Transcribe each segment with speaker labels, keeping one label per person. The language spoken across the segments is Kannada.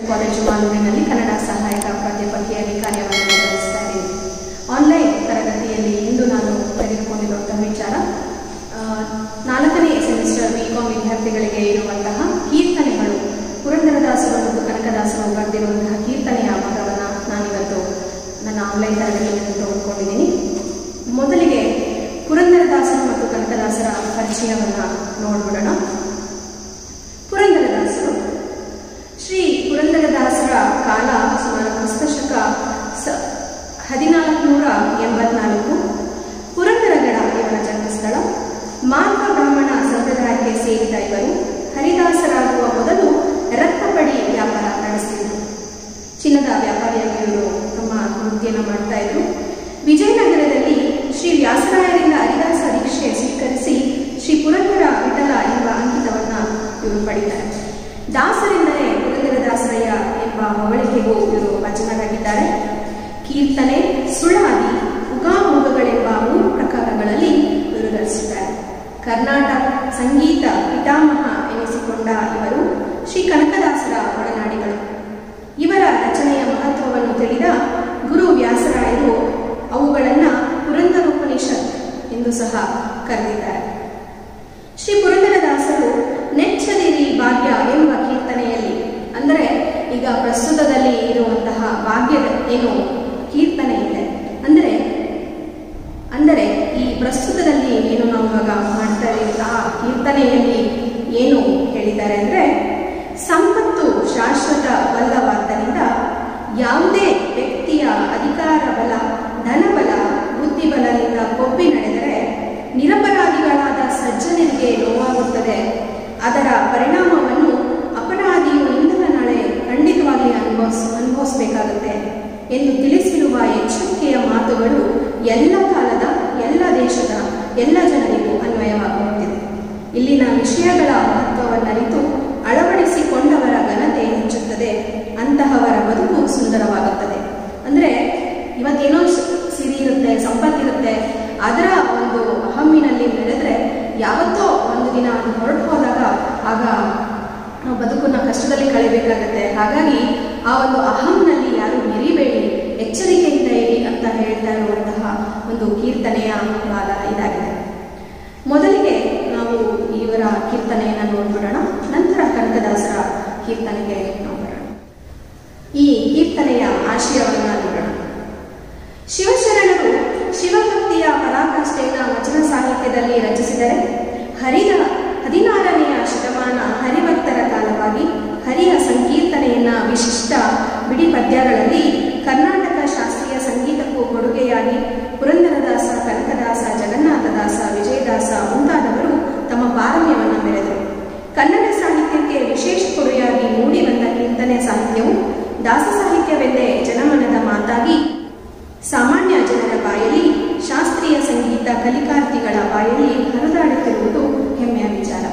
Speaker 1: ಕಾಲೇಜು ಮಾಲೂರಿನಲ್ಲಿ ಕನ್ನಡ ಸಹಾಯಕ ಪ್ರಾಧ್ಯಾಪಕಿಯಾಗಿ ಕಾರ್ಯವನ್ನು ನಿರ್ವಹಿಸ್ತಾ ಇದ್ದೀನಿ ಆನ್ಲೈನ್ ತರಗತಿಯಲ್ಲಿ ಇಂದು ನಾನು ತೆಗೆದುಕೊಂಡಿರುವಂತಹ ವಿಚಾರ ಆ, ನಾಲ್ಕನೇ ಸೆಮಿಸ್ಟರ್ ಬಿ ಕಾಮ್ ವಿದ್ಯಾರ್ಥಿಗಳಿಗೆ ಇರುವಂತಹ ಕೀರ್ತನೆಗಳು ಪುರಂದರದಾಸರು ಮತ್ತು ಕನಕದಾಸರು ಬರೆದಿರುವಂತಹ ಕೀರ್ತನೆಯ ಭಾಗವನ್ನು ನಾನಿವತ್ತು ನನ್ನ ಆನ್ಲೈನ್ ತರಗತಿಯಲ್ಲಿ ತೆಗೆದುಕೊಂಡಿದ್ದೀನಿ ಮೊದಲಿಗೆ ಪುರಂದರದಾಸರು ಮತ್ತು ಕನಕದಾಸರ ಪರಿಚಯವನ್ನು ನೋಡ್ಬಿಡೋಣ ಪುರಂದರದಾಸರು ಶ್ರೀ ಪುರಂದರದಾಸರ ಕಾಲ ಸುಮಾರು ಕ್ರಿಸ್ತಶಕ ಸ ಹದಿನಾಲ್ಕುನೂರ ಎಂಬತ್ನಾಲ್ಕು ಪುರಂದರಗಡ ಇವರ ಜನ್ಮಸ್ಥಳ ಮಾರ್ಗ ಬ್ರಾಹ್ಮಣ ಸಂಪ್ರದಾಯಕ್ಕೆ ಸೇರಿದ ಇವರು ಹರಿದಾಸರಾಗುವ ಮೊದಲು ರಕ್ತಪಡಿ ವ್ಯಾಪಾರ ನಡೆಸ್ತಿದ್ರು ಚಿನ್ನದ ವ್ಯಾಪಾರಿಯಾಗಿ ಇವರು ತಮ್ಮ ವೃತ್ತಿಯನ್ನು ಮಾಡ್ತಾ ಇದ್ರು ವಿಜಯನಗರದಲ್ಲಿ ಶ್ರೀ ವ್ಯಾಸರಾಯರಿಂದ ಹರಿದಾಸ ದೀಕ್ಷೆ ಸ್ವೀಕರಿಸಿ ಶ್ರೀ ಪುರಂದರ ವಿಠಲ ಎಂಬ ಅಂಕಿತವನ್ನ ಇವರು ಪಡಿತಾರೆ ದಾಸರೆಂದರೆ ಪುರಂದರದಾಸರಯ್ಯ ಎಂಬ ಹೊಗಳಿಕೆಗೂ ಇವರು ವಚನರಾಗಿದ್ದಾರೆ ಕೀರ್ತನೆ ಸುಳಾದಿ ಉಗಾಮೋಗಗಳೆಂಬ ಮೂರು ಪ್ರಕಾರಗಳಲ್ಲಿ ಇವರು ರಚಿಸಿದ್ದಾರೆ ಕರ್ನಾಟಕ ಸಂಗೀತ ಪಿತಾಮಹ ಎನಿಸಿಕೊಂಡ ಇವರು ಶ್ರೀ ಕನಕದಾಸರ ಒಡನಾಡಿಗಳು ಇವರ ರಚನೆಯ ಮಹತ್ವವನ್ನು ತಿಳಿದ ಗುರು ವ್ಯಾಸರಾಯರು ಅವುಗಳನ್ನು ಪುರಂದರೋಪನಿಷತ್ ಎಂದು ಸಹ ಕರೆದಿದ್ದಾರೆ ಶ್ರೀ ಪುರಂದರದಾಸರು ನೆಚ್ಚದಿರಿ ಭಾಗ್ಯ ಎಂಬ ಕೀರ್ತನೆಯಲ್ಲಿ ಅಂದರೆ ಈಗ ಪ್ರಸ್ತುತದಲ್ಲಿ ಇರುವಂತಹ ಭಾಗ್ಯದ ಏನು ಕೀರ್ತನೆ ಇದೆ ಅಂದರೆ ಅಂದರೆ ಈ ಪ್ರಸ್ತುತದಲ್ಲಿ ಏನು ನಾವು ಇವಾಗ ಮಾಡ್ತಾ ಇರುವಂತಹ ಕೀರ್ತನೆಯಲ್ಲಿ ಏನು ಹೇಳಿದ್ದಾರೆ ಅಂದರೆ ಸಂಪತ್ತು ಶಾಶ್ವತವಲ್ಲವಾದ್ದರಿಂದ ಯಾವುದೇ ವ್ಯಕ್ತಿಯ ಅಧಿಕಾರ ಬಲ ಧನಬಲ ಬುದ್ಧಿಬಲದಿಂದ ಕೊಬ್ಬಿ ನಡೆದರೆ ನಿರಪರಾಧಿಗಳಾದ ಸಜ್ಜನರಿಗೆ ನೋವಾಗುತ್ತದೆ ಅದರ ಪರಿಣಾಮವನ್ನು ಅಪರಾಧಿಯು ಇಂದಿನ ನಾಳೆ ಖಂಡಿತವಾಗಿ ಅನುಭವಿಸ್ ಅನುಭವಿಸಬೇಕಾಗುತ್ತೆ ಎಂದು ತಿಳಿಸಿರುವ ಎಚ್ಚರಿಕೆಯ ಮಾತುಗಳು ಎಲ್ಲ ಕಾಲದ ಎಲ್ಲ ದೇಶದ ಎಲ್ಲ ಜನರಿಗೂ ಅನ್ವಯವಾಗುತ್ತಿದೆ ಇಲ್ಲಿನ ವಿಷಯಗಳ ಮಹತ್ವವನ್ನರಿತು ಅಳವಡಿಸಿಕೊಂಡವರ ಘನತೆ ಹೆಚ್ಚುತ್ತದೆ ಅಂತಹವರ ಬದುಕು ಸುಂದರವಾಗುತ್ತದೆ ಅಂದರೆ ಇವತ್ತೇನೋ ಸ- ಸಿರಿ ಇರುತ್ತೆ ಸಂಪತ್ತಿರುತ್ತೆ ಅದರ ಒಂದು ಅಹಮ್ಮಿನಲ್ಲಿ ಬೆಳೆದ್ರೆ ಯಾವತ್ತೋ ಒಂದು ದಿನ ಅದು ಹೊರಟು ಹೋದಾಗ ಆಗ ನಾವು ಬದುಕನ್ನ ಕಷ್ಟದಲ್ಲಿ ಕಳಿಬೇಕಾಗತ್ತೆ ಹಾಗಾಗಿ ಆ ಒಂದು ಅಹಂನಲ್ಲಿ ಯಾರು ಮೆರಿಬೇಡಿ ಎಚ್ಚರಿಕೆಯಿಂದ ಇರಿ ಅಂತ ಹೇಳ್ತಾ ಇರುವಂತಹ ಒಂದು ಕೀರ್ತನೆಯ ಭಾಗ ಇದಾಗಿದೆ ಮೊದಲಿಗೆ ನಾವು ಇವರ ಕೀರ್ತನೆಯನ್ನು ನೋಡ್ಬಿಡೋಣ ನಂತರ ಕನಕದಾಸರ ಕೀರ್ತನೆಗೆ ನಾವು ಬರೋಣ ಈ ಕೀರ್ತನೆಯ ಆಶಯವನ್ನ ನೋಡೋಣ ಶಿವಶರಣರು ಶಿವಭಕ್ತಿಯ ಪರಾಕಾಷ್ಠೆಯನ್ನು ವಚನ ಸಾಹಿತ್ಯದಲ್ಲಿ ರಚಿಸಿದರೆ ಹರಿದ ಹದಿನಾರನೆಯ ಶತಮಾನ ಹರಿಭಕ್ತರ ಕಾಲವಾಗಿ ಹರಿಯ ಸಂಕೀರ್ತನೆಯನ್ನ ವಿಶಿಷ್ಟ ಬಿಡಿ ಪದ್ಯಗಳಲ್ಲಿ ಕರ್ನಾಟಕ ಶಾಸ್ತ್ರೀಯ ಸಂಗೀತಕ್ಕೂ ಕೊಡುಗೆಯಾಗಿ ಪುರಂದರದಾಸ ಕನಕದಾಸ ಜಗನ್ನಾಥದಾಸ ವಿಜಯದಾಸ ಮುಂತಾದವರು ತಮ್ಮ ಪಾರಮ್ಯವನ್ನು ಮೆರೆದರು ಕನ್ನಡ ಸಾಹಿತ್ಯಕ್ಕೆ ವಿಶೇಷ ಕೊಡುಗೆಯಾಗಿ ಮೂಡಿ ಬಂದ ಕೀರ್ತನೆ ಸಾಹಿತ್ಯವು ದಾಸ ಸಾಹಿತ್ಯವೆಂದೇ ಜನಮನದ ಮಾತಾಗಿ ಸಾಮಾನ್ಯ ಜನರ ಬಾಯಲ್ಲಿ ಶಾಸ್ತ್ರೀಯ ಸಂಗೀತ ಕಲಿಕಾರ್ಥಿಗಳ ಬಾಯಲ್ಲಿ ಹರಿದಾಡುತ್ತಿರುವುದು ಹೆಮ್ಮೆಯ ವಿಚಾರ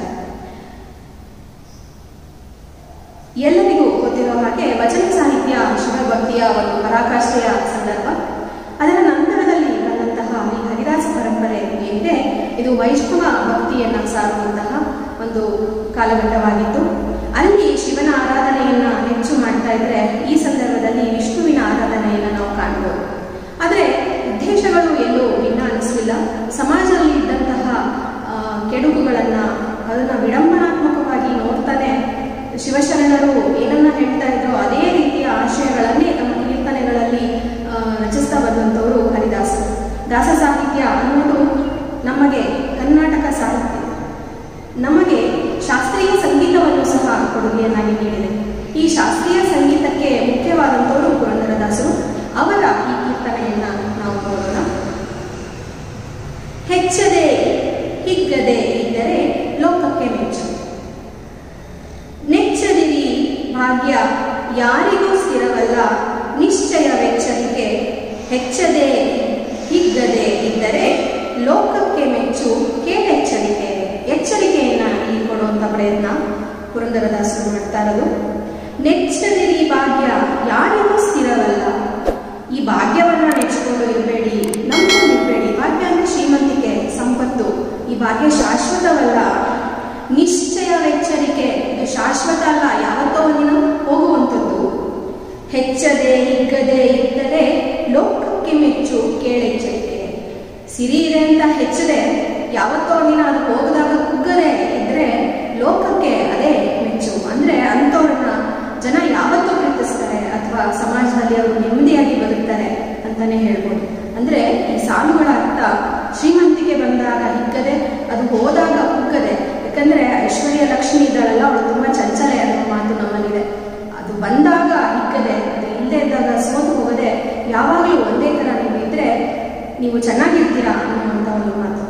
Speaker 1: ಎಲ್ಲರಿಗೂ ಗೊತ್ತಿರೋ ಹಾಗೆ ವಚನ ಸಾಹಿತ್ಯ ಶಿವಭಕ್ತಿಯ ಒಂದು ಪರಾಕಾಷ್ಠೆಯ ಸಂದರ್ಭ ಅದರ ನಂತರದಲ್ಲಿ ಬಂದಂತಹ ಈ ಹರಿದಾಸ ಪರಂಪರೆ ಏನಿದೆ ಇದು ವೈಷ್ಣವ ಭಕ್ತಿಯನ್ನ ಸಾರುವಂತಹ ಒಂದು ಕಾಲಘಟ್ಟವಾಗಿತ್ತು ಅಲ್ಲಿ ಶಿವನ ಆರಾಧನೆಯನ್ನ ಹೆಚ್ಚು ಮಾಡ್ತಾ ಇದ್ರೆ ಈ ಸಂದರ್ಭದಲ್ಲಿ ವಿಷ್ಣುವಿನ ಆರಾಧನೆಯನ್ನ ನಾವು ಕಾಣ್ಬೋದು ಆದರೆ ಉದ್ದೇಶಗಳು ಎಲ್ಲೂ ಭಿನ್ನ ಅನಿಸಲಿಲ್ಲ ಸಮಾಜದಲ್ಲಿ ಇದ್ದಂತಹ ಆ, ಕೆಡುಕುಗಳನ್ನ ಅದನ್ನ ವಿಡಂಬನಾತ್ಮಕವಾಗಿ ನೋಡ್ತಾನೆ ಶಿವಶರಣರು ಏನನ್ನ ಹೇಳ್ತಾ ಇದ್ರೋ ಅದೇ ರೀತಿಯ ಆಶಯಗಳನ್ನೇ ತಮ್ಮ ಕೀರ್ತನೆಗಳಲ್ಲಿ ಆ, ರಚಿಸ್ತಾ ಬಂದಂಥವರು ಹರಿದಾಸರು ದಾಸ ಸಾಹಿತ್ಯ ಅನ್ನೋದು ನಮಗೆ ಕರ್ನಾಟಕ ಸಾಹಿತ್ಯ ನಮಗೆ ಶಾಸ್ತ್ರೀಯ ಸಂಗೀತವನ್ನು ಸಹ ಕೊಡುಗೆಯನ್ನಾಗಿ ನೀಡಿದೆ ಈ ಶಾಸ್ತ್ರೀಯ ಸಂಗೀತಕ್ಕೆ ಮುಖ್ಯವಾದಂಥವರು ಪುರಂದರದಾಸರು ಅವರ ಈ ಕೀರ್ತನೆಯನ್ನ ನಾವು ನೋಡೋಣ ಹೆಚ್ಚದೆ ಹಿಗ್ಗದೆ ಇದ್ದರೆ ಲೋಕಕ್ಕೆ ಮೆಚ್ಚು ನೆಚ್ಚದಿರಿ ಭಾಗ್ಯ ಯಾರಿಗೂ ಸ್ಥಿರವಲ್ಲ ನಿಶ್ಚಯವೆಚ್ಚರಿಕೆ ಹೆಚ್ಚದೆ ಹಿಗ್ಗದೆ ಇದ್ದರೆ ಲೋಕಕ್ಕೆ ಮೆಚ್ಚು ಕೇಳೆಚ್ಚರಿಕೆ ಎಚ್ಚರಿಕೆಯನ್ನ ಇಲ್ಲಿ ಕೊಡುವಂತ ಪ್ರಯತ್ನ ಪುರಂದರದಾಸರು ಮಾಡ್ತಾ ಇರೋದು ನೆಚ್ಚದಿರಿ ಭಾಗ್ಯ ಯಾರಿಗೂ ಸ್ಥಿರವಲ್ಲ ಈ ಭಾಗ್ಯವನ್ನ ನೆಚ್ಚಿಕೊಂಡು ಇರಬೇಡಿ ನಂಬ್ಕೊಂಡಿರ್ಬೇಡಿ ಭಾಗ್ಯ ಅಂದ್ರೆ ಶ್ರೀಮಂತಿಕೆ ಸಂಪತ್ತು ಈ ಭಾಗ್ಯ ಶಾಶ್ವತವಲ್ಲ ನಿಶ್ಚಯವೆಚ್ಚರಿಕೆ ಇದು ಶಾಶ್ವತ ಅಲ್ಲ ಯಾವತ್ತೋ ಒಂದಿನ ಹೋಗುವಂಥದ್ದು ಮೆಚ್ಚು ಕೇಳೆಚ್ಚರಿಕೆ ಸಿರಿ ಇದೆ ಅಂತ ಹೆಚ್ಚದೆ ಯಾವತ್ತೋ ದಿನ ಅದು ಹೋಗದಾಗ ಕುಗ್ಗದೆ ಇದ್ರೆ ಲೋಕಕ್ಕೆ ಅದೇ ಮೆಚ್ಚು ಅಂದ್ರೆ ಅಂಥವ್ರನ್ನ ಜನ ಯಾವತ್ತೂ ಪ್ರೀತಿಸ್ತಾರೆ ಅಥವಾ ಸಮಾಜದಲ್ಲಿ ಅವರು ನೆಮ್ಮದಿಯಾಗಿ ಬದುಕ್ತಾರೆ ಅಂತಾನೆ ಹೇಳ್ಬೋದು ಅಂದ್ರೆ ಈ ಸಾಲುಗಳ ಅರ್ಥ ಶ್ರೀಮಂತಿಕೆ ಬಂದಾಗ ಹಿಕ್ಕದೆ ಅದು ಹೋದಾಗ ಕುಗ್ಗದೆ ಯಾಕಂದ್ರೆ ಐಶ್ವರ್ಯ ಲಕ್ಷ್ಮಿ ಇದ್ದಾಳಲ್ಲ ಅವಳು ತುಂಬಾ ಚಂಚಲೆ ಅನ್ನೋ ಮಾತು ನಮ್ಮಲ್ಲಿದೆ ಅದು ಬಂದಾಗ ಹಿಕ್ಕದೆ ಅದು ಇಲ್ಲದೆ ಇದ್ದಾಗ ಸೋತು ಹೋಗದೆ ಯಾವಾಗಲೂ ಒಂದೇ ತರ ನೀವು ಇದ್ರೆ ನೀವು ಚೆನ್ನಾಗಿರ್ತೀರಾ ಅನ್ನುವಂಥ ಒಂದು ಮಾತು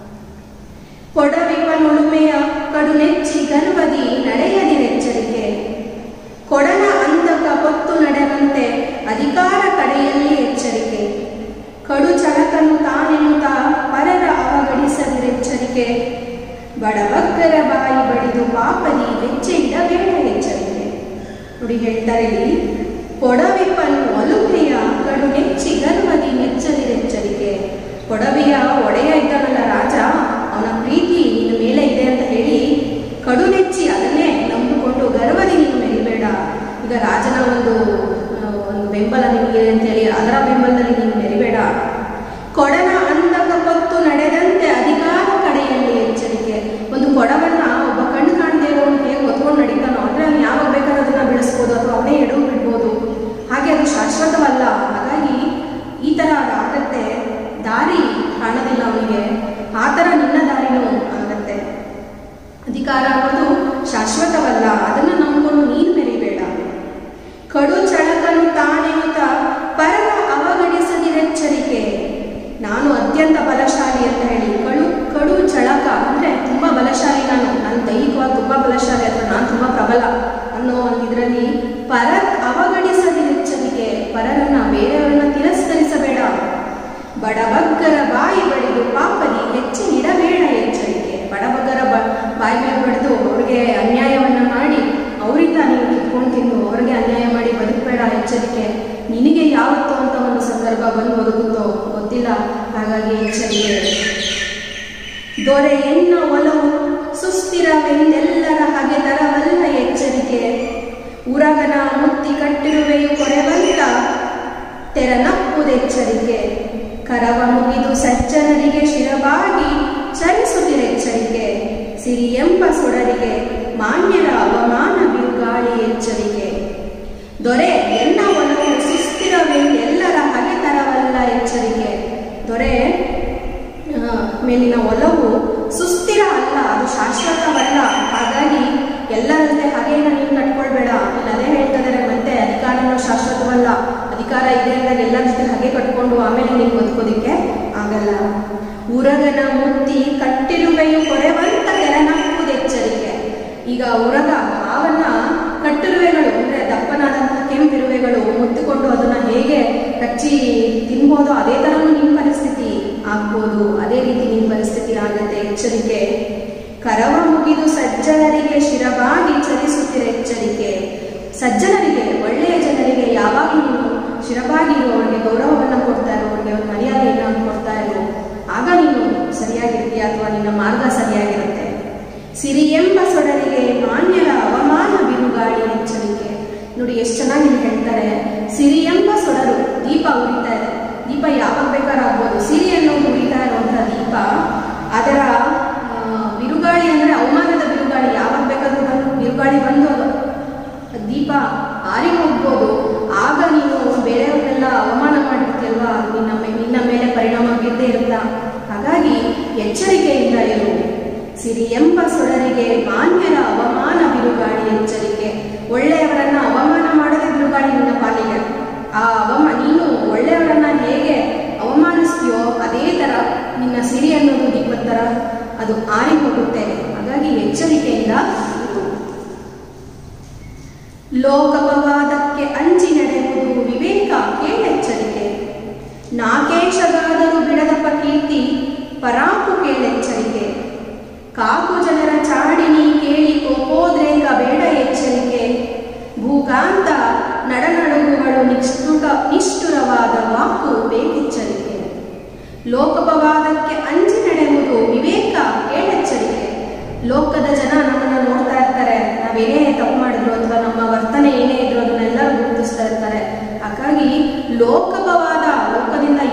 Speaker 1: ಕೊಡವಿವನುಳುಮೆಯ ಕಡು ನೆಚ್ಚಿ ಗರ್ವದಿ ನಡೆಯದಿರೆಚ್ಚರಿಕೆ ಕೊಡನ ಅಂತಕ ಹೊತ್ತು ನಡೆವಂತೆ ಅಧಿಕಾರ ಕಡೆಯಲ್ಲಿ ಎಚ್ಚರಿಕೆ ಕಡು ಚಳಕನು ತಾನೆನ್ನುತ್ತಾ ಪರರ ಅವಗಡಿಸದಿರೆಚ್ಚರಿಕೆ ಬಡಬಗ್ಗರ ಬಾಯಿ ಬಡಿದು ಪಾಪದಿ ವೆಚ್ಚ ಇಡಬೇಡ ಎಚ್ಚರಿಕೆ ನೋಡಿ ಹೇಳ್ತಾರೆ ಇಲ್ಲಿ ಕೊಡವಿಪನು ಒಲುಮೆಯ ಕಡು ನೆಚ್ಚಿ ಗರ್ವದಿ ನೆಚ್ಚದಿರೆಚ್ಚರಿಕೆ ಕೊಡವಿಯ ಒಡೆಯ ಇದ್ದಾನಲ್ಲ ರಾಜ ಅವನ ಪ್ರೀತಿ ನಿನ್ನ ಮೇಲೆ ಇದೆ ಅಂತ ಹೇಳಿ ಕಡು ನೆಚ್ಚಿ ಅದನ್ನೇ ನಂಬಿಕೊಂಡು ಗರ್ವದಿ ನೀನು ಮೆರಿಬೇಡ ಈಗ ರಾಜನ ಒಂದು ಆ, ಒಂದು ಬೆಂಬಲ ನಿಮಗೆ ಅಂತ ಹೇಳಿ ಅದರ ಬೆಂಬಲದಲ್ಲಿ ನೀನು ಮೆರಿಬೇಡ ಕೊಡನ ಅಂದಕ ಹೊತ್ತು ನಡೆದಂತೆ ಅಧಿಕಾರ ಕಡೆಯಲ್ಲಿ ಎಚ್ಚರಿಕೆ ಒಂದು ಕೊಡವನ್ನ ಒಬ್ಬ ಕಣ್ಣು ಕಾಣದೇ ಇರೋನು ಹೇಗೆ ಹೊತ್ಕೊಂಡು ನಡೀತಾನೋ ಅಂದ್ರೆ ಅವ್ನು ಯಾವಾಗ ಬೇಕಾದ್ರೂ ಅದನ್ನ ಬೆಳೆಸ್ಬೋದು ಅಥವಾ ಅವನೇ ಎಡವು ಬಿಡ್ಬೋದು ಹಾಗೆ ಅದು ಶಾಶ್ವತವಲ್ಲ ಹಾಗಾಗಿ ಈ ತರ ಆಗತ್ತೆ ದಾರಿ ಕಾಣೋದಿಲ್ಲ ಅವನಿಗೆ ಆ ಥರ ನಿನ್ನ ದಾರಿನೂ ಆಗತ್ತೆ ಅಧಿಕಾರ ಅನ್ನೋದು ಶಾಶ್ವತವಲ್ಲ ಅದನ್ನು ನಂಬಿಕೊಂಡು ನೀನು ಮೆರಿಬೇಡ ಕಡು ಚಳಕನು ತಾನೆಂತ ಪರರ ಅವಗಣಿಸದಿರೆಚ್ಚರಿಕೆ ನಾನು ಅತ್ಯಂತ ಬಲಶಾಲಿ ಅಂತ ಹೇಳಿ ಕಡು ಕಡು ಚಳಕ ಅಂದ್ರೆ ತುಂಬಾ ಬಲಶಾಲಿ ನಾನು ನಾನು ದೈಹಿಕವಾಗಿ ತುಂಬಾ ಬಲಶಾಲಿ ಅಥವಾ ನಾನು ತುಂಬಾ ಪ್ರಬಲ ಅನ್ನೋ ಒಂದು ಇದರಲ್ಲಿ ಪರ ಅವಗಣಿಸದಿರೆಚ್ಚರಿಕೆ ಪರರನ್ನ ಬೇರೆಯವರನ್ನ ತಿರಸ್ಕರಿಸಬೇಡ ಬಡಬಗ್ಗರ ಬಾಯಿ ಬಡಿದು ಪಾಪದಿ ಹೆಚ್ಚು ಇಡಬೇಡ ಎಚ್ಚರಿಕೆ ಬಡಬಗ್ಗರ ಬ ಬಾಯಿ ಮೇಲೆ ಬಡಿದು ಅವ್ರಿಗೆ ಅನ್ಯಾಯವನ್ನ ಮಾಡಿ ಅವರಿಂದ ನೀವು ಕಿತ್ಕೊಂಡು ತಿಂದು ಅವ್ರಿಗೆ ಅನ್ಯಾಯ ಮಾಡಿ ಬದುಕಬೇಡ ಎಚ್ಚರಿಕೆ ನಿನಗೆ ಯಾವತ್ತೋ ಅಂತ ಒಂದು ಸಂದರ್ಭ ಬಂದು ಒದಗುತ್ತೋ ಗೊತ್ತಿಲ್ಲ ಹಾಗಾಗಿ ಎಚ್ಚರಿಕೆ ದೊರೆ ಎನ್ನ ಒಲವು ಸುಸ್ಥಿರವೆಂದೆಲ್ಲರ ಹಾಗೆ ತರವಲ್ಲ ಎಚ್ಚರಿಕೆ ಉರಗನ ಮುತ್ತಿ ಕಟ್ಟಿರುವೆಯು ಕೊರೆವಂತ ತೆರನಪ್ಪುದೆಚ್ಚರಿಕೆ ಕರವ ಮುಗಿದು ಸಜ್ಜನರಿಗೆ ಶಿರಬಾಗಿ ಚಲಿಸುತ್ತಿರೆಚ್ಚರಿಕೆ ಸಿರಿ ಎಂಬ ಸುಡರಿಗೆ ಮಾನ್ಯರ ಅವಮಾನ ಬಿರುಗಾಳಿ ಎಚ್ಚರಿಕೆ ದೊರೆ ಎನ್ನ ಒಲವು ಸುಸ್ಥಿರವೆಂದೆಲ್ಲರ ಹಾಗೆ ತರವಲ್ಲ ಎಚ್ಚರಿಕೆ ದೊರೆ ಆ, ಮೇಲಿನ ಒಲವು ಸುಸ್ಥಿರ ಅಲ್ಲ ಅದು ಶಾಶ್ವತವಲ್ಲ ಹಾಗಾಗಿ ಎಲ್ಲರಂತೆ ಹಾಗೇನ ನೀನು ಕಟ್ಕೊಳ್ಬೇಡ ಇಲ್ಲಿ ಅದೇ ಹೇಳ್ತಾ ಇದಾರೆ ಮತ್ತೆ ಅಧಿಕಾರನೂ ಶಾಶ್ವತವಲ್ಲ ಅಧಿಕಾರ ಇದೆ ಅಂದಾಗ ಎಲ್ಲರ ಜೊತೆ ಹಾಗೆ ಕಟ್ಕೊಂಡು ಆಮೇಲೆ ನೀನು ಬದುಕೋದಿಕ್ಕೆ ಆಗಲ್ಲ ಉರಗನ ಮುತ್ತಿ ಕಟ್ಟಿರುವೆಯು ಕೊರೆವಂತ ತೆರನಕ್ಕುದೆಚ್ಚರಿಕೆ ಈಗ ಉರಗ ಹಾವನ್ನ ಕಟ್ಟಿರುವೆಗಳು ಅಂದ್ರೆ ದಪ್ಪನಾದಂತಹ ಕೆಂಪಿರುವೆಗಳು ಮುತ್ತಿಕೊಂಡು ಅದನ್ನ ಹೇಗೆ ಕಚ್ಚಿ ತಿನ್ಬೋದೋ ಅದೇ ತರನು ನಿನ್ನ ಪರಿಸ್ಥಿತಿ ಆಗ್ಬೋದು ಅದೇ ರೀತಿ ನಿನ್ನ ಪರಿಸ್ಥಿತಿ ಆಗತ್ತೆ ಎಚ್ಚರಿಕೆ ಕರವ ಮುಗಿದು ಸಜ್ಜನರಿಗೆ ಶಿರಬಾಗಿ ಚಲಿಸುತ್ತಿರ ಎಚ್ಚರಿಕೆ ಸಜ್ಜನರಿಗೆ ಒಳ್ಳೆಯ ಜನರಿಗೆ ಯಾವಾಗಲೂ ನೀನು ಶಿರಬಾಗಿರು ಅವರಿಗೆ ಗೌರವವನ್ನು ಕೊಡ್ತಾ ಇರೋ ಅವರಿಗೆ ಒಂದು ಮರ್ಯಾದೆಯನ್ನು ಕೊಡ್ತಾ ಇರೋ ಆಗ ನೀನು ಸರಿಯಾಗಿರ್ತೀಯ ಅಥವಾ ನಿನ್ನ ಮಾರ್ಗ ಸರಿಯಾಗಿರುತ್ತೆ ಸಿರಿ ಎಂಬ ಸೊಡರಿಗೆ ಮಾನ್ಯರ ಅವಮಾನ ಬಿರುಗಾಳಿ ಎಚ್ಚರಿಕೆ ನೋಡಿ ಎಷ್ಟು ಚೆನ್ನಾಗಿ ಇಲ್ಲಿ ಹೇಳ್ತಾರೆ ಸಿರಿ ಎಂಬ ಸೊಡರು ದೀಪ ಉರಿತಾ ಇದೆ ದೀಪ ಯಾವಾಗ ಬೇಕಾದ್ರೂ ಆಗ್ಬೋದು ಸಿರಿ ಅನ್ನೋದು ಉರಿತಾ ಇರುವಂತಹ ದೀಪ ಅದರ ಆ, ಬಿರುಗಾಳಿ ಅಂದ್ರೆ ಅವಮಾನದ ಬಿರುಗಾಳಿ ಯಾವಾಗ ಬೇಕಾದ್ರೂ ಬಂದು ಬಿರುಗಾಳಿ ಬಂದು ಅದು ದೀಪ ಆರಿ ಹೋಗ್ಬೋದು ಆಗ ನೀನು ಬೇರೆಯವ್ರನ್ನೆಲ್ಲ ಅವಮಾನ ಮಾಡಿರ್ತೀಯಲ್ವಾ ಅದು ನಿನ್ನ ಮೇ- ನಿನ್ನ ಮೇಲೆ ಪರಿಣಾಮ ಬೀರದೇ ಇರುತ್ತಾ ಹಾಗಾಗಿ ಎಚ್ಚರಿಕೆಯಿಂದ ಇರು ಸಿರಿ ಎಂಬ ಸೊಡರಿಗೆ ಮಾನ್ಯರ ಅವಮಾನ ಬಿರುಗಾಳಿ ಎಚ್ಚರಿಕೆ ಒಳ್ಳೆಯವರನ್ನ ಅವಮಾನ ಮಾಡದೆ ಬಿರುಗಾಳಿ ನಿನ್ನ ಪಾಲಿಗೆ ಆ ಅವಮ ನೀನು ಒಳ್ಳೆಯವರನ್ನ ಹೇಗೆ ಅವಮಾನಿಸ್ತೀಯೋ ಅದೇ ತರ ನಿನ್ನ ಸಿರಿ ಅನ್ನೋದು ದೀಪದ ತರ ಅದು ಆರಿ ಹೋಗುತ್ತೆ ಹಾಗಾಗಿ ಎಚ್ಚರಿಕೆಯಿಂದ ಇರು ಲೋಕಪವಾದಕ್ಕೆ ಅಂಚಿ ನಡೆಯುವುದು ವಿವೇಕ ಕೇಳೆಚ್ಚರಿಕೆ ನಾಕೇಶಗಾದರೂ ಬಿಡದಪ್ಪ ಕೀರ್ತಿ ಪರಾಕು ಕೇಳೆಚ್ಚರಿಕೆ ಕಾಕು ಜನರ ಚಾಡಿನಿ ಕೇಳಿ ಕೋಪೋದ್ರೇಕ ಬೇಡ ಎಚ್ಚರಿಕೆ ಭೂಕಾಂತ ನಡನಡುಗುಗಳು ನಿಷ್ಠುರ ನಿಷ್ಠುರವಾದ ವಾಕು ಬೇಕೆಚ್ಚರಿಕೆ ಲೋಕಪವಾದಕ್ಕೆ ಅಂಚಿ ನಡೆಯುವುದು ವಿವೇಕ ಕೇಳೆಚ್ಚರಿಕೆ ಲೋಕದ ಜನ ನಮ್ಮನ್ನ ನೋಡ್ತಾ ಇರ್ತಾರೆ ನಾವೇನೇ ತಪ್ಪು ಮಾಡಿದ್ರು ಅಥವಾ ನಮ್ಮ ವರ್ತನೆ ಏನೇ ಇದ್ರು ಅದನ್ನೆಲ್ಲರೂ ಗುರುತಿಸ್ತಾ ಇರ್ತಾರೆ ಹಾಗಾಗಿ ಲೋಕಪವಾದ ಲೋಕದಿಂದ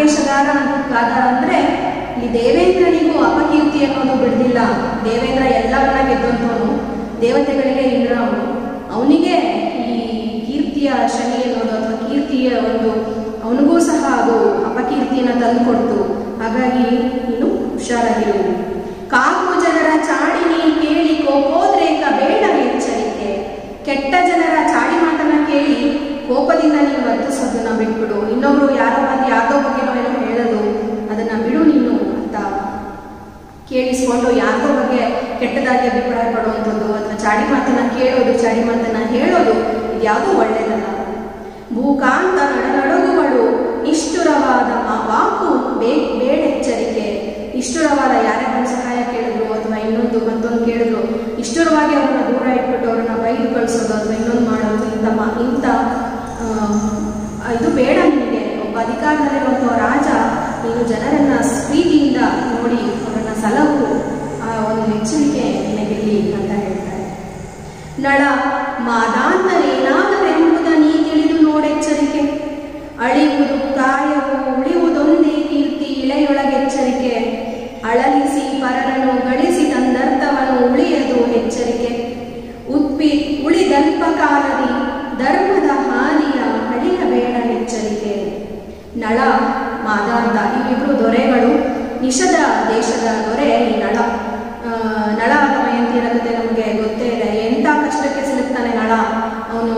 Speaker 1: ವೇಷಗಾರ ಅಂತ ಅಂದ್ರೆ ಇಲ್ಲಿ ದೇವೇಂದ್ರನಿಗೂ ಅಪಕೀರ್ತಿ ಅನ್ನೋದು ಬಿಡ್ದಿಲ್ಲ ದೇವೇಂದ್ರ ಎಲ್ಲವನ್ನ ಗೆದ್ದಂತವನು ದೇವತೆಗಳಿಗೆ ಇಂದ್ರ ಅವನು ಅವನಿಗೆ ಈ ಕೀರ್ತಿಯ ಶನಿ ಅನ್ನೋದು ಅಥವಾ ಕೀರ್ತಿಯ ಒಂದು ಅವನಿಗೂ ಸಹ ಅದು ಅಪಕೀರ್ತಿಯನ್ನು ತಂದುಕೊಡ್ತು ಹಾಗಾಗಿ ನೀನು ಹುಷಾರಾಗಿರು ಕಾಕು ಜನರ ಚಾಡಿನಿ ಕೇಳಿ ಕೋಪೋದ್ರೇಕ ಬೇಡ ಎಚ್ಚರಿಕೆ ಕೆಟ್ಟ ಜನರ ಚಾಡಿ ಮಾತನ್ನ ಕೇಳಿ ಕೋಪದಿಂದ ನೀನು ವರ್ತಿಸೋದನ್ನ ಬಿಟ್ಬಿಡು ಇನ್ನೊಬ್ರು ಯಾರೋ ಬಂದು ಯಾರ್ದೋ ಬಗ್ಗೆನೋ ಏನೋ ಹೇಳೋದು ಅದನ್ನ ಬಿಡು ನೀನು ಅಂತ ಕೇಳಿಸ್ಕೊಂಡು ಯಾರ್ದೋ ಬಗ್ಗೆ ಕೆಟ್ಟದಾಗಿ ಅಭಿಪ್ರಾಯ ಪಡುವಂಥದ್ದು ಅಥವಾ ಚಾಡಿ ಮಾತನ್ನ ಕೇಳೋದು ಚಾಡಿ ಮಾತನ್ನ ಹೇಳೋದು ಇದ್ಯಾವುದೂ ಒಳ್ಳೆಯದಲ್ಲ ಭೂಕಾಂತ ನಡನಡುಗುಗಳು ನಿಷ್ಠುರವಾದ ಮಾ- ವಾಕು ಬೇ ಬೇಡೆಚ್ಚರಿಕೆ ನಿಷ್ಠುರವಾದ ಯಾರೇ ಒಂದು ಸಹಾಯ ಕೇಳಿದ್ರು ಅಥವಾ ಇನ್ನೊಂದು ಮತ್ತೊಂದು ಕೇಳಿದ್ರು ನಿಷ್ಠುರವಾಗಿ ಅವ್ರನ್ನ ದೂರ ಇಟ್ಬಿಟ್ಟು ಅವ್ರನ್ನ ಬೈದು ಕಳಿಸೋದು ಅಥವಾ ಇನ್ನೊಂದು ಮಾಡೋದು ಇಂಥ ಮಾ ಇಂಥ ಆ, ಇದು ಬೇಡ ನಿನಗೆ ಒಬ್ಬ ಅಧಿಕಾರದಲ್ಲಿರುವಂಥ ರಾಜ ನೀನು ಜನರನ್ನ ಪ್ರೀತಿಯಿಂದ ನೋಡಿ ಅವರನ್ನ ಸಲಹು ಆ ಒಂದು ಎಚ್ಚರಿಕೆ ನಿನಗಿರಲಿ ಅಂತ ಹೇಳ್ತಾರೆ ನಳ ಮಾದಾಂತರೇನಾದರೆಂಬುದ ನೀ ತಿಳಿದು ನೋಡೆಚ್ಚರಿಕೆ ಅಳಿಯುವುದು ಕಾಯವು ಉಳಿಯುವುದೊಂದೇ ಕೀರ್ತಿ ಇಳೆಯೊಳಗೆಚ್ಚರಿಕೆ ಅಳಲಿಸಿ ಪರರನ್ನು ಗಳಿಸಿ ತಂದರ್ಥವನು ಉಳಿಯದು ಎಚ್ಚರಿಕೆ ಉತ್ಪಿ ಉಳಿದಲ್ಪ ಕಾಲದಿ ಧರ್ಮದ ಹಾನಿಯ ಅಳಿಯಬೇಡ ಎಚ್ಚರಿಕೆ ನಳ ಮಾದಾಂತ ಇವಿಬ್ರು ದೊರೆಗಳು ನಿಷದ ದೇಶದ ದೊರೆ ಈ ನಳ ಆ, ನಳ ದಮಯಂತಿಯರ ಕತೆ ನಮಗೆ ಗೊತ್ತೇ ಇದೆ ಎಂಥ ಕಷ್ಟಕ್ಕೆ ಸಿಲುಕ್ತಾನೆ ನಳ ಅವನು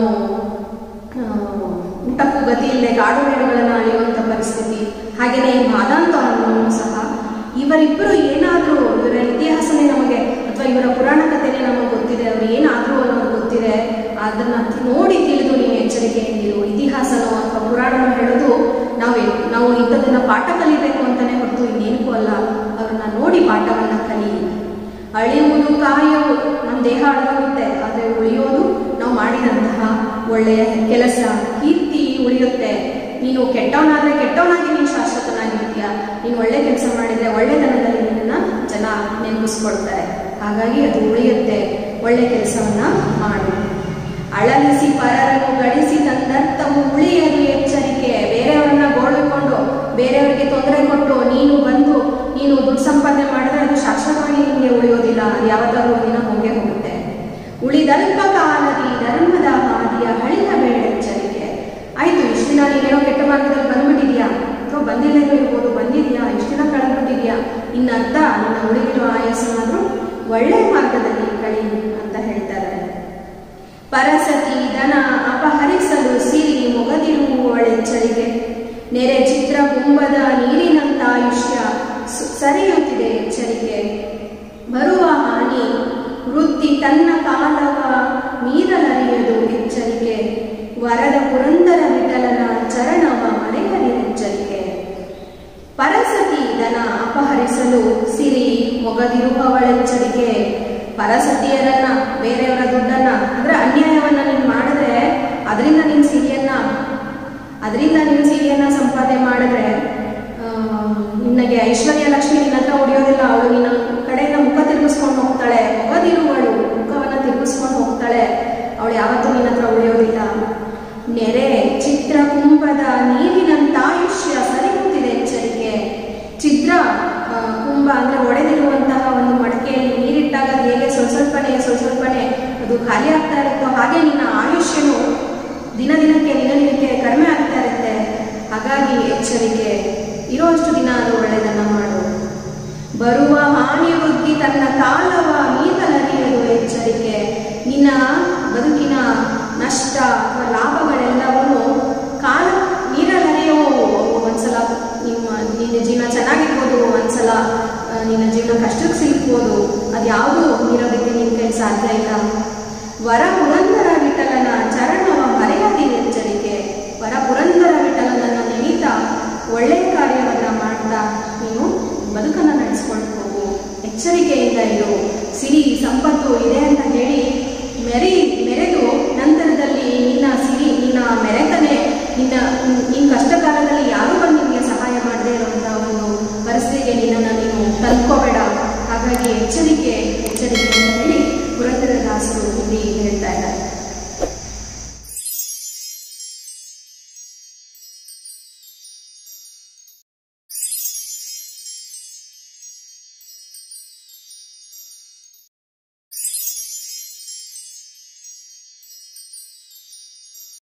Speaker 1: ಊಟಕ್ಕೂ ಗತಿ ಇಲ್ಲದೆ ಕಾಡು ಮೇಡುಗಳನ್ನು ಅಳಿಯುವಂಥ ಪರಿಸ್ಥಿತಿ ಹಾಗೆಯೇ ಈ ಮಾದಾಂತ ಅನ್ನೋನು ಸಹ ಇವರಿಬ್ಬರು ಏನಾದರೂ ಇವರ ಇತಿಹಾಸನೇ ನಮಗೆ ಅಥವಾ ಇವರ ಪುರಾಣ ಕಥೆನೇ ನಮಗೆ ಗೊತ್ತಿದೆ ಅವರು ಏನಾದರೂ ಅನ್ನೋದು ಗೊತ್ತಿದೆ ಅದನ್ನ ನೋಡಿ ತಿಳಿದು ನೀವು ಎಚ್ಚರಿಕೆಯಿಂದಿರು ಇತಿಹಾಸನೋ ಅಥವಾ ಪುರಾಣನೋ ಹೇಳೋದು ನಾವು ನಾವು ಇಂಥದನ್ನ ಪಾಠ ಕಲಿಬೇಕು ಅಂತಾನೆ ಹೊರತು ಇನ್ನೇನಕ್ಕೂ ಅಲ್ಲ ಅವ್ರನ್ನ ನೋಡಿ ಪಾಠವನ್ನ ಕಲಿ ಅಳಿಯುವುದು ಕಾಯುವುದು ನಮ್ಮ ದೇಹ ಅಳಿಯುತ್ತೆ ಆದರೆ ಉಳಿಯೋದು ನಾವು ಮಾಡಿದಂತಹ ಒಳ್ಳೆಯ ಕೆಲಸ ಕೀರ್ತಿ ಉಳಿಯುತ್ತೆ ನೀನು ಕೆಟ್ಟವನಾದ್ರೆ ಕೆಟ್ಟವನಾಗಿ ನೀನು ಶಾಶ್ವತನಾಗಿರ್ತೀಯ ನೀನು ಒಳ್ಳೆ ಕೆಲಸ ಮಾಡಿದ್ರೆ ಒಳ್ಳೆತನದಲ್ಲಿ ನಿನ್ನನ್ನು ಜನ ನೆನಪಿಸ್ಕೊಳ್ತಾರೆ ಹಾಗಾಗಿ ಅದು ಉಳಿಯುತ್ತೆ ಒಳ್ಳೆ ಕೆಲಸವನ್ನ ಮಾಡು ಅಳಲಿಸಿ ಪರರನ್ನು ಗಳಿಸಿ ತಂದರ್ಥವು ಉಳಿಯದು ಎಚ್ಚರಿಕೆ ಬೇರೆಯವರನ್ನ ಗೋಳಿಕೊಂಡು ಬೇರೆಯವರಿಗೆ ತೊಂದರೆ ಕೊಟ್ಟು ನೀನು ಬಂದು ನೀನು ದುಡ್ಡು ಸಂಪಾದನೆ ಮಾಡಿದ್ರೆ ಅದು ಶಾಶ್ವತವಾಗಿ ನಿಮಗೆ ಉಳಿಯೋದಿಲ್ಲ ಅದು ಯಾವತ್ತಾದ್ರೂ ದಿನ ಹೋಗೇ ಹೋಗುತ್ತೆ ಉಳಿದಲ್ಪ ಕಾಲದಿ ಧರ್ಮದ ಹಾದಿಯ ಹಳಿನ ಬೇಡ ಎಚ್ಚರಿಕೆ ಆಯ್ತು ಇಷ್ಟು ದಿನ ನೀನೇನೋ ಕೆಟ್ಟ ಮಾರ್ಗದಲ್ಲಿ ಬಂದ್ಬಿಟ್ಟಿದ್ಯಾ ಅಥವಾ ಬಂದಿಲ್ಲದೇ ಇರ್ಬೋದು ಬಂದಿದ್ಯಾ ಇಷ್ಟು ದಿನ ಕಳೆದ್ಬಿಟ್ಟಿದ್ಯಾ ಇನ್ನರ್ಥ ನಿನ್ನ ಉಳಿದಿರೋ ಆಯಸ್ಸನ್ನಾದ್ರೂ ಒಳ್ಳೆ ಮಾರ್ಗದಲ್ಲಿ ಕಳಿ ಅಂತ ಹೇಳ್ತಾರೆ ಪರಸತಿ ದನ ಅಪಹರಿಸಲು ಸಿರಿ ಮೊಗದಿರುವಳೆಚ್ಚರಿಗೆ ನೆರೆ ಚಿತ್ರ ಕುಂಭದ ನೀರಿನಂತ ಆಯುಷ್ಯ ಸು- ಸರಿಯುತ್ತಿದೆ ಎಚ್ಚರಿಕೆ ಬರುವ ಹಾನಿ ವೃತ್ತಿ ತನ್ನ ಕಾಲವ ಮೀರಲರಿಯದು ಎಚ್ಚರಿಕೆ ವರದ ಪುರಂದರ ವಿಠಲನ ಚರಣವ ಮರೆಯಲಿ ಎಚ್ಚರಿಕೆ ಪರಸತಿ ದನ ಅಪಹರಿಸಲು ಸಿರಿ ಮೊಗದಿರುವವಳೆಚ್ಚರಿಕೆ ಪರಸತಿಯರನ್ನ ಬೇರೆಯವರ ದುಡ್ಡನ್ನ ಅಂದ್ರೆ ಅನ್ಯಾಯವನ್ನ ನೀನು ಮಾಡಿದ್ರೆ ಅದರಿಂದ ನಿನ್ನ ಸಿರಿಯನ್ನ ಅದರಿಂದ ನಿನ್ನ ಸಿರಿಯನ್ನ ಸಂಪಾದನೆ ಮಾಡಿದ್ರೆ ಆ, ನಿನಗೆ ಐಶ್ವರ್ಯ ಲಕ್ಷ್ಮಿ ನಿನ್ನ ಹತ್ರ ಉಳಿಯೋದಿಲ್ಲ ಅವಳು ನಿನ್ನ ಕಡೆಯಿಂದ ಮುಖ ತಿರುಗಿಸ್ಕೊಂಡು ಹೋಗ್ತಾಳೆ ಮೊಗದಿರುವಳು ಮುಖವನ್ನ ತಿರುಗಿಸ್ಕೊಂಡು ಹೋಗ್ತಾಳೆ ಅವಳು ಯಾವತ್ತೂ ನಿನ್ನ ಹತ್ರ ಉಳಿಯೋದಿಲ್ಲ ನೆರೆ ಚಿತ್ರ ಕುಂಭದ ನೀರಿನಂತ ಆಯುಷ್ಯ ಸರಿಯುತ್ತಿದೆ ಎಚ್ಚರಿಕೆ ಚಿತ್ರ ಆ, ಕುಂಭ ಅಂದ್ರೆ ಒಡೆದಿರುವಂತಹ ಒಂದು ಮಡಕೆಯಲ್ಲಿ ನೀರಿಟ್ಟಾಗ ಅದು ಹೇಗೆ ಸ್ವಲ್ಪ ಸ್ವಲ್ಪನೇ ಸ್ವಲ್ಪ ಸ್ವಲ್ಪನೇ ಅದು ಖಾಲಿ ಆಗ್ತಾ ಇರುತ್ತೋ ಹಾಗೆ ನಿನ್ನ ಆಯುಷ್ಯನು ದಿನ ದಿನಕ್ಕೆ ದಿನ ದಿನಕ್ಕೆ ಕಡಿಮೆ ಆಗ್ತಾ ಇರುತ್ತೆ ಹಾಗಾಗಿ ಎಚ್ಚರಿಕೆ ಇರೋಷ್ಟು ದಿನ ಅದು ಒಳ್ಳೆಯದನ್ನ ಮಾಡು ಬರುವ ಹಾನಿ ವೃದ್ಧಿ ತನ್ನ ಕಾಲವ ಮೀರಲರಿಯಲು ಎಚ್ಚರಿಕೆ ನಿನ್ನ ಬದುಕಿನ ನಷ್ಟ ಅಥವಾ ಲಾಭಗಳೆಲ್ಲವನ್ನು ಕಾಲ ನೀರಲರಿಯುವವು ಒಂದ್ಸಲ ನಿಮ್ಮ ನಿನ್ನ ಜೀವನ ಚೆನ್ನಾಗಿರ್ಬೋದು ಒಂದ್ಸಲ ಆ, ನಿನ್ನ ಜೀವನ ಕಷ್ಟಕ್ಕೆ ಸಿಲುಕ್ಬೋದು ಅದ್ಯಾವುದೂ ಇರೋದಕ್ಕೆ ನಿನ್ನ ಕೈ ಸಾಧ್ಯ ಇಲ್ಲ ವರ ಪುರಂದರ ವಿಠಲನ ಚರಣವ ಮರೆಯದಿ ಎಚ್ಚರಿಕೆ ವರ ಪುರಂದರ ವಿಠಲನನ್ನ ನೆನೀತಾ ಒಳ್ಳೆಯ ಕಾರ್ಯವನ್ನ ಮಾಡ್ತಾ ನೀನು ಬದುಕನ್ನು ನಡೆಸ್ಕೊಂಡು ಹೋಗು ಎಚ್ಚರಿಕೆಯಿಂದ ಇರು ಸಿರಿ ಸಂಪತ್ತು ಇದೆ ಅಂತ ಹೇಳಿ ಮೆರಿ ಮೆರೆದು ನಂತರದಲ್ಲಿ ನಿನ್ನ ಸಿರಿ ನಿನ್ನ ಮೆರೆತನೆ ನಿನ್ನ ನಿನ್ನ ಕಷ್ಟ ಕಾಲದಲ್ಲಿ ಯಾರು ಬಂದು ನಿಮಗೆ ಸಹಾಯ ಮಾಡದೇ ಇರುವಂಥ ಒಂದು ಪರಿಸ್ಥಿತಿಗೆ ನಿನ್ನನ್ನು ನೀನು ತಲುಪ್ಕೋಬೇಡ ಹಾಗಾಗಿ ಎಚ್ಚರಿಕೆ ಎಚ್ಚರಿಕೆ ಅಂತ ಹೇಳಿ ಪುರಂದರದಾಸರು ಇಲ್ಲಿ ಹೇಳ್ತಾ ಇದ್ದಾರೆ